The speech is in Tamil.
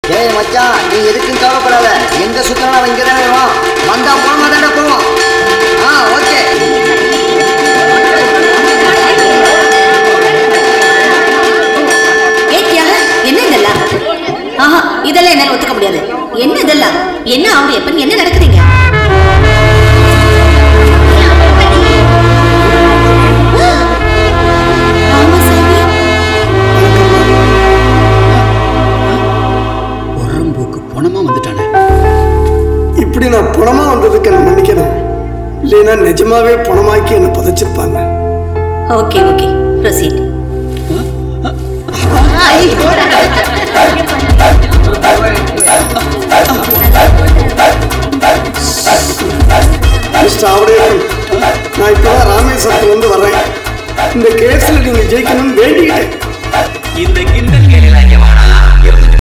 ஏய் மச்சான் நீ எதுக்கும் கவலைப்படாத எங்க சுத்தலாம் அவன் இங்கே தானே வருவான் வந்தா போனமா தானே போவோம் ஆ ஓகே ஏத்தியா என்ன இதெல்லாம் ஆஹா இதெல்லாம் என்னால ஒத்துக்க முடியாது என்ன இதெல்லாம் என்ன ஆவுடையப்பன் என்ன நடக்குதுங்க ராமசாமி உரம்போக்கு பணமா வந்துட்டானே இப்படி நான் பணமா வந்ததுக்கு என்ன மன்னிக்கணும் இல்லைன்னா நிஜமாவே பணமாக்கி என்னை புதைச்சிருப்பாங்க okay okay proceed mister Avadaiyappan நான் இப்பதான் ராமேஸ்வரத்துல இருந்து வர்றேன் இந்த கேஸ்ல நீங்க ஜெயிக்கணும்னு வேண்டிக்கிட்டேன்